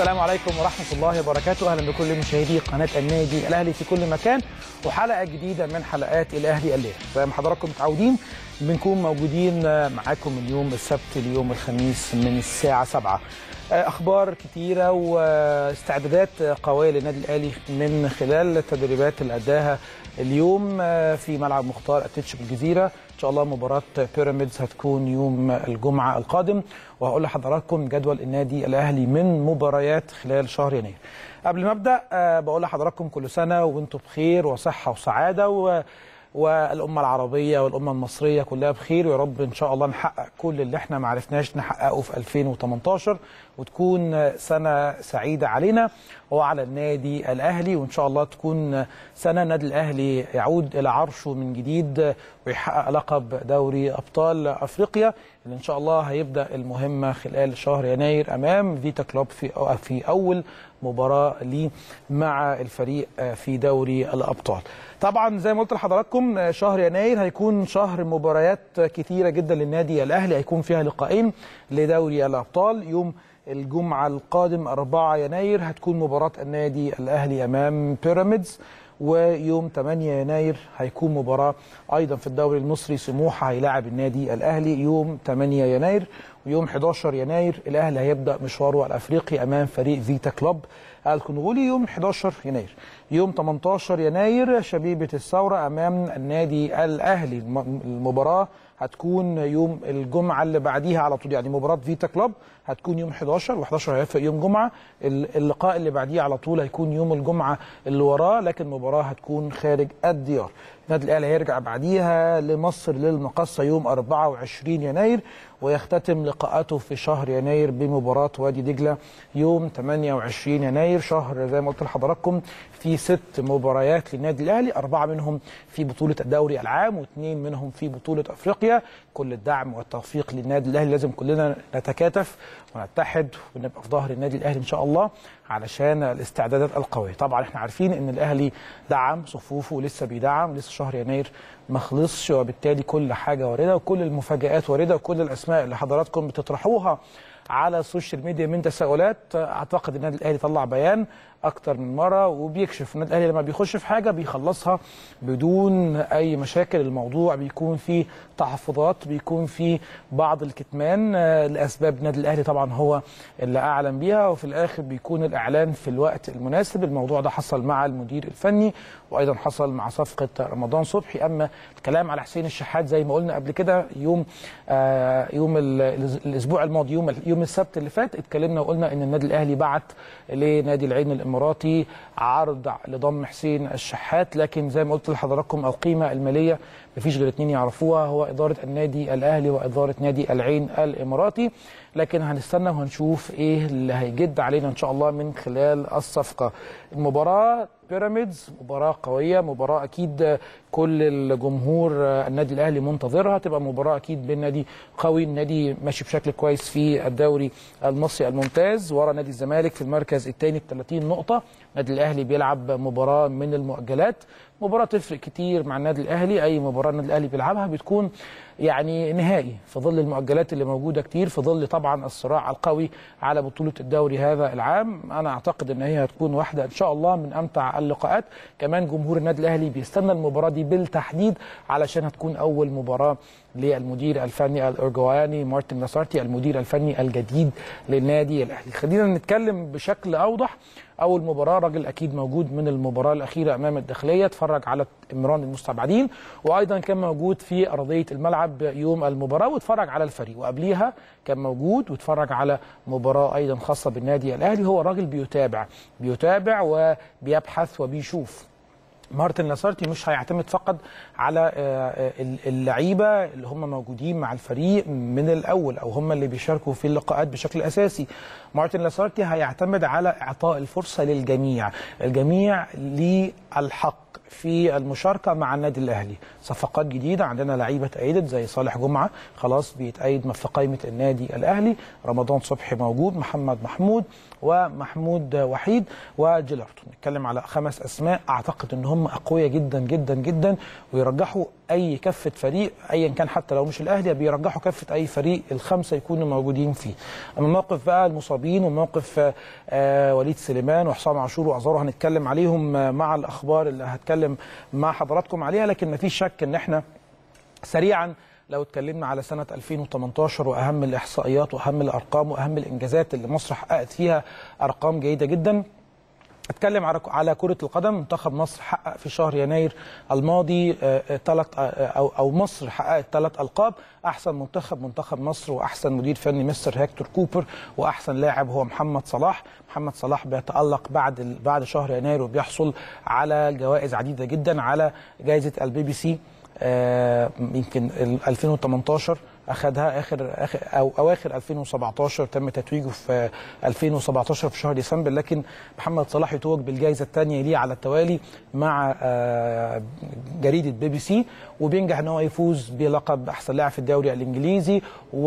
السلام عليكم ورحمة الله وبركاته أهلا بكل مشاهدي قناة النادي الأهلي في كل مكان وحلقة جديدة من حلقات الأهلي الليل زي ما حضراتكم متعودين بنكون موجودين معاكم اليوم السبت اليوم الخميس من الساعة 7 أخبار كتيرة واستعدادات قوية للنادي الأهلي من خلال التدريبات اللي أداها اليوم في ملعب مختار أتتش بالجزيرة إن شاء الله مباراة بيراميدز هتكون يوم الجمعة القادم وهقول لحضراتكم جدول النادي الأهلي من مباريات خلال شهر يناير قبل ما أبدأ بقول لحضراتكم كل سنة وأنتم بخير وصحة وسعادة و والأمة العربية والأمة المصرية كلها بخير ويا رب إن شاء الله نحقق كل اللي احنا ما عرفناش نحققه في 2018 وتكون سنة سعيدة علينا وعلى النادي الأهلي وإن شاء الله تكون سنة النادي الأهلي يعود إلى عرشه من جديد ويحقق لقب دوري أبطال أفريقيا اللي إن شاء الله هيبدأ المهمة خلال شهر يناير أمام فيتا كلوب في في أول مباراة ليه مع الفريق في دوري الأبطال طبعا زي ما قلت لحضراتكم شهر يناير هيكون شهر مباريات كثيرة جدا للنادي الأهلي هيكون فيها لقاءين لدوري الأبطال يوم الجمعة القادم 4 يناير هتكون مباراة النادي الأهلي أمام بيراميدز ويوم 8 يناير هيكون مباراة أيضا في الدوري المصري سموحة هيلاعب النادي الأهلي يوم 8 يناير ويوم 11 يناير الأهلي هيبدأ مشواره الأفريقي أمام فريق فيتا كلوب الكونغولي يوم 11 يناير يوم 18 يناير شبيبة الثورة أمام النادي الأهلي المباراة هتكون يوم الجمعة اللي بعديها على طول يعني مباراة فيتا كلوب هتكون يوم 11 و11 هيوافق يوم جمعة اللقاء اللي بعديه على طول هيكون يوم الجمعة اللي وراه لكن المباراة هتكون خارج الديار النادي الأهلي هيرجع بعديها لمصر للمقصة يوم 24 يناير ويختتم لقاءاته في شهر يناير بمباراة وادي دجلة يوم 28 يناير شهر زي ما قلت لحضراتكم في ست مباريات للنادي الأهلي أربعة منهم في بطولة الدوري العام واثنين منهم في بطولة أفريقيا كل الدعم والتوفيق للنادي الأهلي لازم كلنا نتكاتف ونتحد ونبقى في ظهر النادي الأهلي إن شاء الله علشان الاستعدادات القوية طبعا احنا عارفين ان الأهلي دعم صفوفه ولسه بيدعم لسه شهر يناير ما خلصش وبالتالي كل حاجة واردة وكل المفاجآت واردة وكل الأسماء اللي حضراتكم بتطرحوها على السوشيال ميديا من تساؤلات اعتقد النادي الاهلي طلع بيان اكتر من مره وبيكشف النادي الاهلي لما بيخش في حاجه بيخلصها بدون اي مشاكل الموضوع بيكون فيه تحفظات بيكون فيه بعض الكتمان لاسباب النادي الاهلي طبعا هو اللي اعلن بيها وفي الاخر بيكون الاعلان في الوقت المناسب الموضوع ده حصل مع المدير الفني وايضا حصل مع صفقه رمضان صبحي اما الكلام على حسين الشحات زي ما قلنا قبل كده يوم آه يوم الاسبوع الماضي يوم يوم السبت اللي فات اتكلمنا وقلنا ان النادي الاهلي بعت لنادي العين الاماراتي عرض لضم حسين الشحات لكن زي ما قلت لحضراتكم القيمه الماليه مفيش غير اتنين يعرفوها هو اداره النادي الاهلي واداره نادي العين الاماراتي لكن هنستنى وهنشوف ايه اللي هيجد علينا ان شاء الله من خلال الصفقه المباراه بيراميدز مباراه قويه مباراه اكيد كل الجمهور النادي الاهلي منتظرها تبقى مباراه اكيد بين نادي قوي النادي ماشي بشكل كويس في الدوري المصري الممتاز ورا نادي الزمالك في المركز الثاني ب 30 نقطه النادي الاهلي بيلعب مباراه من المؤجلات مباراه تفرق كتير مع النادي الاهلي اي مباراه النادي الاهلي بيلعبها بتكون يعني نهائي في ظل المؤجلات اللي موجوده كتير في ظل طبعا الصراع القوي على بطوله الدوري هذا العام انا اعتقد ان هي هتكون واحده ان شاء الله من امتع اللقاءات كمان جمهور النادي الاهلي بيستنى المباراه دي بالتحديد علشان هتكون اول مباراه للمدير الفني الارجواني مارتن لاسارتي المدير الفني الجديد للنادي الاهلي خلينا نتكلم بشكل اوضح اول مباراه راجل اكيد موجود من المباراه الاخيره امام الداخليه اتفرج على امران المستبعدين وايضا كان موجود في ارضيه الملعب يوم المباراه واتفرج على الفريق وقبليها كان موجود واتفرج على مباراه ايضا خاصه بالنادي الاهلي هو راجل بيتابع بيتابع وبيبحث وبيشوف مارتن لاسارتي مش هيعتمد فقط على اللعيبه اللي هم موجودين مع الفريق من الاول او هم اللي بيشاركوا في اللقاءات بشكل اساسي مارتن لاسارتي هيعتمد على اعطاء الفرصه للجميع الجميع للحق في المشاركه مع النادي الاهلي صفقات جديده عندنا لعيبه اتأيدت زي صالح جمعه خلاص بيتأيد في قائمه النادي الاهلي رمضان صبحي موجود محمد محمود ومحمود وحيد وجيلارتو نتكلم على خمس اسماء اعتقد ان هم اقوياء جدا جدا جدا ويرجحوا اي كفه فريق ايا كان حتى لو مش الاهلي بيرجحوا كفه اي فريق الخمسه يكونوا موجودين فيه اما موقف بقى المصابين وموقف آه وليد سليمان وحسام عاشور وازارو هنتكلم عليهم آه مع الاخبار اللي هتكلم مع حضراتكم عليها لكن مفيش شك ان احنا سريعا لو اتكلمنا على سنة 2018 وأهم الإحصائيات وأهم الأرقام وأهم الإنجازات اللي مصر حققت فيها أرقام جيدة جدا اتكلم على على كره القدم منتخب مصر حقق في شهر يناير الماضي ثلاث او او مصر حققت ثلاث القاب احسن منتخب منتخب مصر واحسن مدير فني مستر هيكتور كوبر واحسن لاعب هو محمد صلاح محمد صلاح بيتالق بعد بعد شهر يناير وبيحصل على جوائز عديده جدا على جائزه البي بي سي يمكن 2018 اخذها اخر اخر او اواخر 2017 تم تتويجه في 2017 في شهر ديسمبر لكن محمد صلاح يتوج بالجائزه الثانيه ليه على التوالي مع جريده بي بي سي وبينجح ان هو يفوز بلقب احسن لاعب في الدوري الانجليزي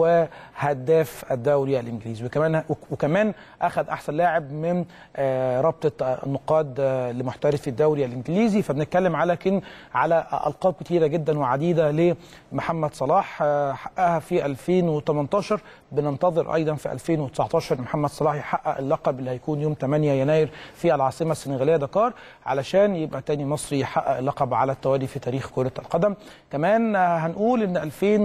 وهداف الدوري الانجليزي وكمان وكمان اخذ احسن لاعب من رابطه النقاد لمحترفي الدوري الانجليزي فبنتكلم على كن على القاب كثيره جدا وعديده لمحمد صلاح حققها في 2018 بننتظر ايضا في 2019 محمد صلاح يحقق اللقب اللي هيكون يوم 8 يناير في العاصمه السنغاليه دكار علشان يبقى تاني مصري يحقق اللقب على التوالي في تاريخ كره القدم كمان هنقول ان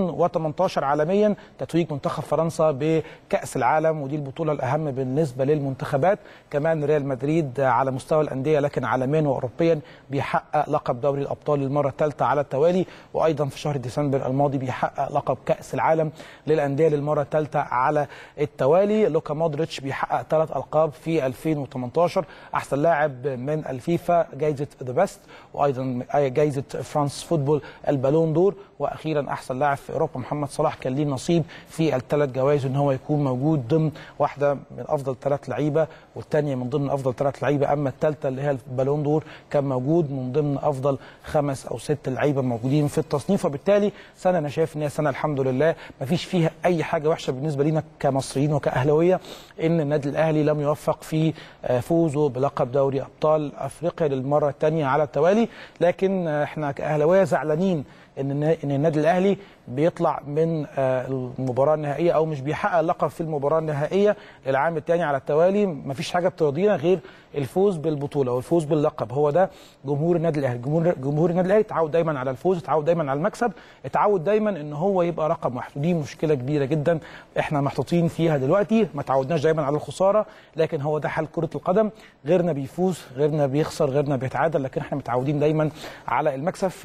2018 عالميا تتويج منتخب فرنسا بكاس العالم ودي البطوله الاهم بالنسبه للمنتخبات كمان ريال مدريد على مستوى الانديه لكن عالميا واوروبيا بيحقق لقب دوري الابطال للمره الثالثه على التوالي وايضا في شهر ديسمبر الماضي بيحقق لقب كاس العالم للانديه للمره الثالثه على التوالي لوكا مودريتش بيحقق ثلاث القاب في 2018 احسن لاعب من الفيفا جائزه ذا بيست وايضا جائزه فرانس فوتبول البالون دور واخيرا احسن لاعب في اوروبا محمد صلاح كان ليه نصيب في الثلاث جوائز ان هو يكون موجود ضمن واحده من افضل ثلاث لعيبه والثانيه من ضمن افضل ثلاث لعيبه اما الثالثه اللي هي البالون دور كان موجود من ضمن افضل خمس او ست لعيبه موجودين في التصنيف وبالتالي سنه انا شايف ان هي سنه الحمد لله ما فيش فيها اي حاجه وحشه بالنسبه لينا كمصريين وكاهلاويه ان النادي الاهلي لم يوفق في فوزه بلقب دوري ابطال افريقيا للمره الثانيه على التوالي لكن احنا كاهلاويه زعلانين ان ان النادي الاهلي بيطلع من المباراه النهائيه او مش بيحقق اللقب في المباراه النهائيه للعام الثاني على التوالي مفيش حاجه بترضينا غير الفوز بالبطوله والفوز باللقب هو ده جمهور النادي الاهلي جمهور جمهور النادي الاهلي اتعود دايما على الفوز اتعود دايما على المكسب اتعود دايما ان هو يبقى رقم واحد ودي مشكله كبيره جدا احنا محطوطين فيها دلوقتي ما تعودناش دايما على الخساره لكن هو ده حال كره القدم غيرنا بيفوز غيرنا بيخسر غيرنا بيتعادل لكن احنا متعودين دايما على المكسب ف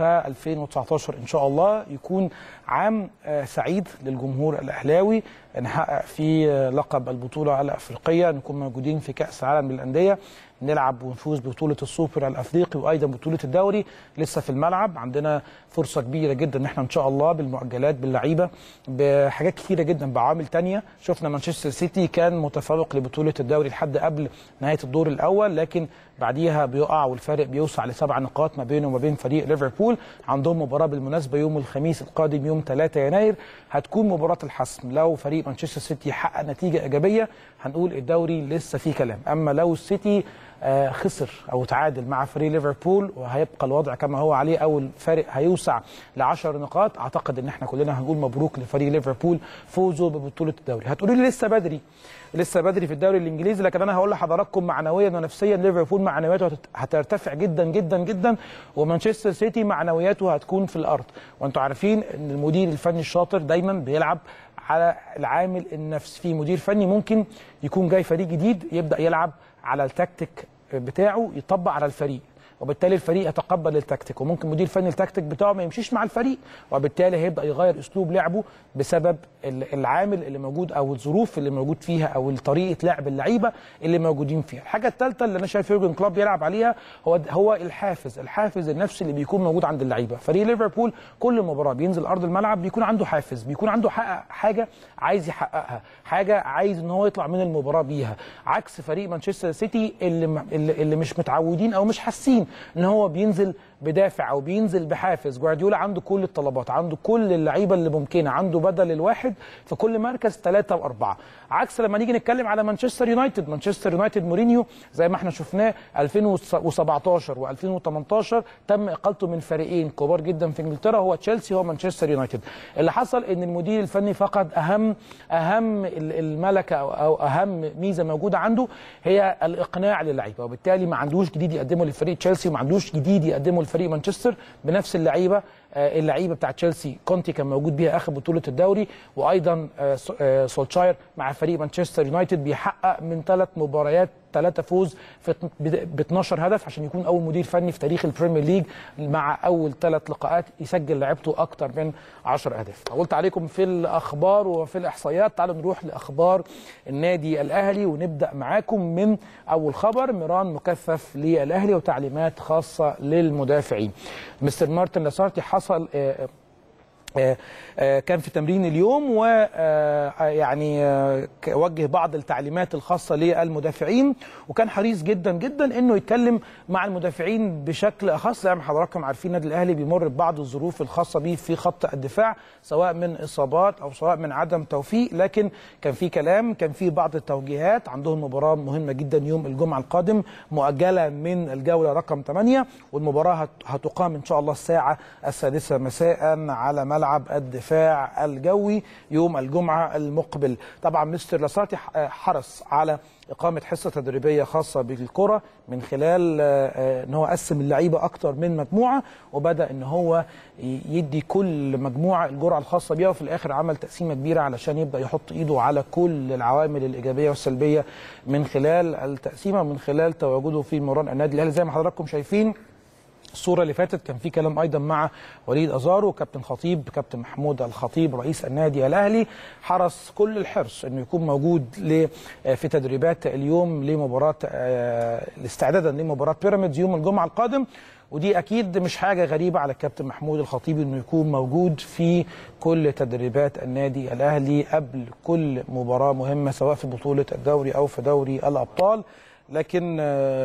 2019 ان شاء الله يكون عام سعيد للجمهور الاهلاوي نحقق فيه لقب البطوله الافريقيه نكون موجودين في كاس العالم للانديه نلعب ونفوز ببطوله السوبر الافريقي وايضا بطوله الدوري لسه في الملعب عندنا فرصه كبيره جدا ان احنا ان شاء الله بالمؤجلات باللعيبه بحاجات كثيره جدا بعوامل تانية شفنا مانشستر سيتي كان متفوق لبطوله الدوري لحد قبل نهايه الدور الاول لكن بعديها بيقع والفارق بيوسع لسبع نقاط ما بينه وما بين فريق ليفربول عندهم مباراه بالمناسبه يوم الخميس القادم يوم 3 يناير هتكون مباراه الحسم لو فريق مانشستر سيتي حقق نتيجه ايجابيه هنقول الدوري لسه فيه كلام اما لو السيتي آه خسر او تعادل مع فريق ليفربول وهيبقى الوضع كما هو عليه او الفارق هيوسع ل 10 نقاط اعتقد ان احنا كلنا هنقول مبروك لفريق ليفربول فوزه ببطوله الدوري هتقولوا لي لسه بدري لسه بدري في الدوري الانجليزي لكن انا هقول لحضراتكم معنويا ونفسيا ليفربول معنوياته هترتفع جدا جدا جدا ومانشستر سيتي معنوياته هتكون في الارض وانتم عارفين ان المدير الفني الشاطر دايما بيلعب على العامل النفسي في مدير فني ممكن يكون جاي فريق جديد يبدا يلعب على التكتيك بتاعه يطبق على الفريق وبالتالي الفريق يتقبل التكتيك وممكن مدير فني التكتيك بتاعه ما يمشيش مع الفريق وبالتالي هيبدا يغير اسلوب لعبه بسبب العامل اللي موجود او الظروف اللي موجود فيها او طريقه لعب اللعيبه اللي موجودين فيها الحاجه الثالثه اللي انا شايف يورجن كلوب بيلعب عليها هو هو الحافز الحافز النفسي اللي بيكون موجود عند اللعيبه فريق ليفربول كل مباراه بينزل ارض الملعب بيكون عنده حافز بيكون عنده حقق حاجه عايز يحققها حاجه عايز ان هو يطلع من المباراه بيها عكس فريق مانشستر سيتي اللي اللي مش متعودين او مش حاسين ان هو بينزل بدافع او بينزل بحافز جوارديولا عنده كل الطلبات عنده كل اللعيبه اللي ممكنه عنده بدل الواحد في كل مركز ثلاثه واربعه عكس لما نيجي نتكلم على مانشستر يونايتد مانشستر يونايتد مورينيو زي ما احنا شفناه 2017 و2018 تم اقالته من فريقين كبار جدا في انجلترا هو تشيلسي هو مانشستر يونايتد اللي حصل ان المدير الفني فقد اهم اهم الملكه او اهم ميزه موجوده عنده هي الاقناع للعيبه وبالتالي ما عندوش جديد يقدمه لفريق تشيلسي وما عندوش جديد يقدمه لفريق مانشستر بنفس اللعيبه اللعيبه بتاع تشيلسي كونتي كان موجود بيها اخر بطوله الدوري وايضا سولشاير مع فريق مانشستر يونايتد بيحقق من ثلاث مباريات ثلاثة فوز ب 12 هدف عشان يكون أول مدير فني في تاريخ البريمير ليج مع أول ثلاث لقاءات يسجل لعبته أكثر من 10 أهداف. قلت عليكم في الأخبار وفي الإحصائيات تعالوا نروح لأخبار النادي الأهلي ونبدأ معاكم من أول خبر ميران مكثف للأهلي وتعليمات خاصة للمدافعين. مستر مارتن لاسارتي حصل كان في تمرين اليوم ويعني وجه بعض التعليمات الخاصه للمدافعين وكان حريص جدا جدا انه يتكلم مع المدافعين بشكل اخص زي ما حضراتكم عارفين النادي الاهلي بيمر ببعض الظروف الخاصه به في خط الدفاع سواء من اصابات او سواء من عدم توفيق لكن كان في كلام كان في بعض التوجيهات عندهم مباراه مهمه جدا يوم الجمعه القادم مؤجله من الجوله رقم 8 والمباراه هتقام ان شاء الله الساعه السادسه مساء على ملعب ملعب الدفاع الجوي يوم الجمعة المقبل طبعا مستر لاسارتي حرص على إقامة حصة تدريبية خاصة بالكرة من خلال أن هو قسم اللعيبة أكتر من مجموعة وبدأ أن هو يدي كل مجموعة الجرعة الخاصة بيها وفي الآخر عمل تقسيمة كبيرة علشان يبدأ يحط إيده على كل العوامل الإيجابية والسلبية من خلال التقسيمة ومن خلال تواجده في مران النادي الأهلي زي ما حضراتكم شايفين الصوره اللي فاتت كان في كلام ايضا مع وليد ازارو كابتن خطيب كابتن محمود الخطيب رئيس النادي الاهلي حرص كل الحرص انه يكون موجود في تدريبات اليوم لمباراه استعدادا لمباراه بيراميدز يوم الجمعه القادم ودي اكيد مش حاجه غريبه على الكابتن محمود الخطيب انه يكون موجود في كل تدريبات النادي الاهلي قبل كل مباراه مهمه سواء في بطوله الدوري او في دوري الابطال لكن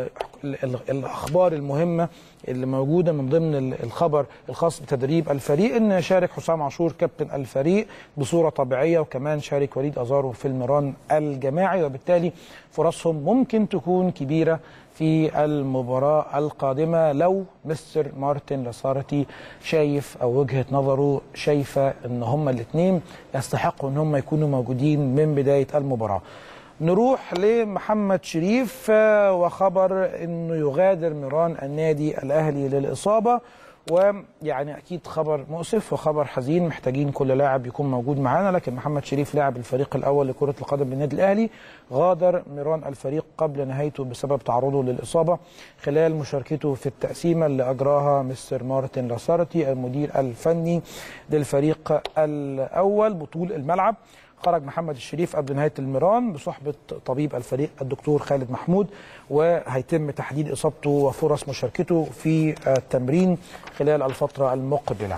الاخبار المهمه اللي موجوده من ضمن الخبر الخاص بتدريب الفريق ان شارك حسام عاشور كابتن الفريق بصوره طبيعيه وكمان شارك وليد ازارو في المران الجماعي وبالتالي فرصهم ممكن تكون كبيره في المباراة القادمة لو مستر مارتن لاسارتي شايف أو وجهة نظره شايفة أن هما الاثنين يستحقوا أن هما يكونوا موجودين من بداية المباراة نروح لمحمد شريف وخبر انه يغادر ميران النادي الاهلي للاصابه ويعني اكيد خبر مؤسف وخبر حزين محتاجين كل لاعب يكون موجود معانا لكن محمد شريف لاعب الفريق الاول لكره القدم بالنادي الاهلي غادر ميران الفريق قبل نهايته بسبب تعرضه للاصابه خلال مشاركته في التقسيمه اللي اجراها مستر مارتن لاسارتي المدير الفني للفريق الاول بطول الملعب خرج محمد الشريف قبل نهايه الميران بصحبه طبيب الفريق الدكتور خالد محمود وهيتم تحديد اصابته وفرص مشاركته في التمرين خلال الفتره المقبله.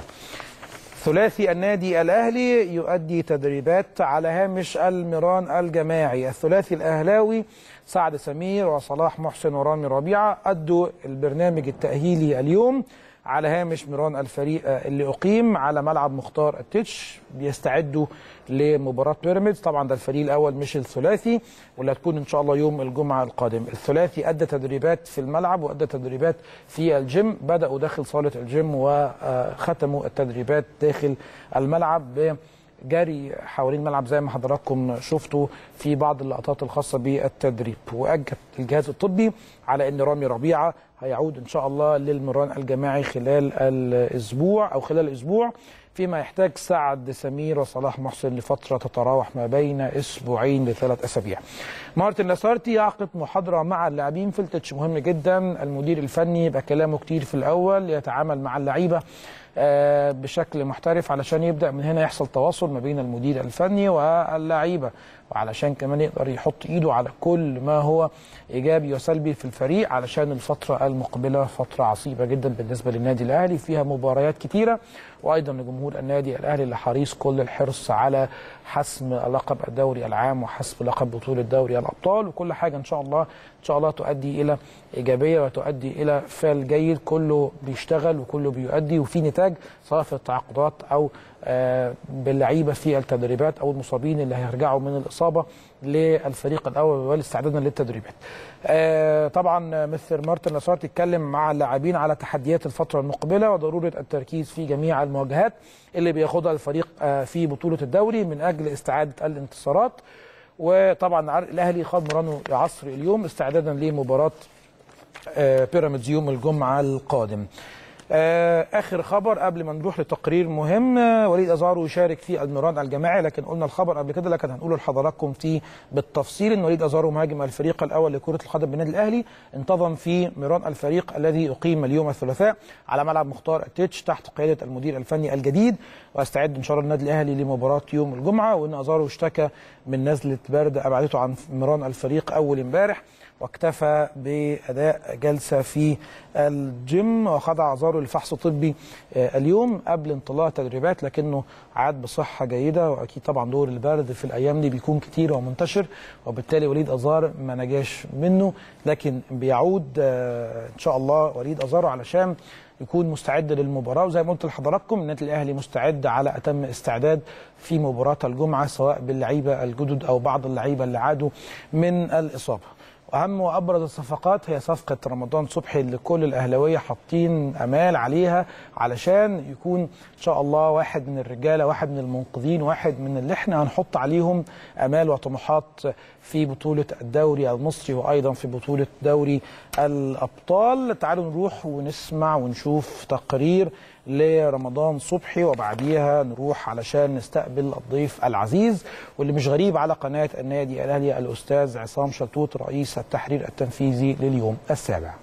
ثلاثي النادي الاهلي يؤدي تدريبات على هامش الميران الجماعي، الثلاثي الاهلاوي سعد سمير وصلاح محسن ورامي ربيعه ادوا البرنامج التاهيلي اليوم على هامش ميران الفريق اللي اقيم على ملعب مختار التتش بيستعدوا لمباراه بيراميدز طبعا ده الفريق الاول مش الثلاثي واللي هتكون ان شاء الله يوم الجمعه القادم الثلاثي ادى تدريبات في الملعب وادى تدريبات في الجيم بداوا داخل صاله الجيم وختموا التدريبات داخل الملعب جري حوالين الملعب زي ما حضراتكم شفتوا في بعض اللقطات الخاصه بالتدريب واكد الجهاز الطبي على ان رامي ربيعه هيعود ان شاء الله للمران الجماعي خلال الاسبوع او خلال الاسبوع فيما يحتاج سعد سمير وصلاح محسن لفتره تتراوح ما بين اسبوعين لثلاث اسابيع. مارتن لاسارتي يعقد محاضره مع اللاعبين في التتش مهم جدا المدير الفني يبقى كلامه كتير في الاول يتعامل مع اللعيبه بشكل محترف علشان يبدا من هنا يحصل تواصل ما بين المدير الفني واللعيبه وعلشان كمان يقدر يحط ايده على كل ما هو ايجابي وسلبي في الفريق الفريق علشان الفتره المقبله فتره عصيبه جدا بالنسبه للنادي الاهلي فيها مباريات كتيره وايضا لجمهور النادي الاهلي اللي حريص كل الحرص على حسم لقب الدوري العام وحسم لقب بطوله دوري الابطال وكل حاجه ان شاء الله ان شاء الله تؤدي الى ايجابيه وتؤدي الى فعل جيد كله بيشتغل وكله بيؤدي وفي نتاج سواء في التعاقدات او آه باللعيبه في التدريبات او المصابين اللي هيرجعوا من الاصابه للفريق الاول والاستعداد للتدريبات. آه طبعا مستر مارتن لاسارت اتكلم مع اللاعبين على تحديات الفتره المقبله وضروره التركيز في جميع المواجهات اللي بياخدها الفريق آه في بطوله الدوري من اجل استعاده الانتصارات. وطبعا الاهلي خاض مرانه عصر اليوم استعدادا لمباراه بيراميدز يوم الجمعه القادم. اخر خبر قبل ما نروح لتقرير مهم وليد ازارو يشارك في المران الجماعي لكن قلنا الخبر قبل كده لكن هنقوله لحضراتكم فيه بالتفصيل ان وليد ازارو مهاجم الفريق الاول لكره القدم بالنادي الاهلي انتظم في مران الفريق الذي اقيم اليوم الثلاثاء على ملعب مختار التتش تحت قياده المدير الفني الجديد واستعد ان شاء الله النادي الاهلي لمباراه يوم الجمعه وان ازارو اشتكى من نزله برد ابعدته عن مران الفريق اول امبارح واكتفى باداء جلسه في الجيم وخضع ازارو لفحص طبي اليوم قبل انطلاق التدريبات لكنه عاد بصحه جيده واكيد طبعا دور البرد في الايام دي بيكون كتير ومنتشر وبالتالي وليد ازار ما نجاش منه لكن بيعود ان شاء الله وليد ازارو علشان يكون مستعد للمباراه وزي ما قلت لحضراتكم النادي الاهلي مستعد على اتم استعداد في مباراه الجمعه سواء باللعيبه الجدد او بعض اللعيبه اللي عادوا من الاصابه. اهم وابرز الصفقات هي صفقه رمضان صبحي اللي كل الاهلاويه حاطين امال عليها علشان يكون ان شاء الله واحد من الرجاله واحد من المنقذين واحد من اللي احنا هنحط عليهم امال وطموحات في بطوله الدوري المصري وايضا في بطوله دوري الابطال تعالوا نروح ونسمع ونشوف تقرير لرمضان صبحي وبعديها نروح علشان نستقبل الضيف العزيز واللي مش غريب على قناه النادي الاهلي الاستاذ عصام شلتوت رئيس التحرير التنفيذي لليوم السابع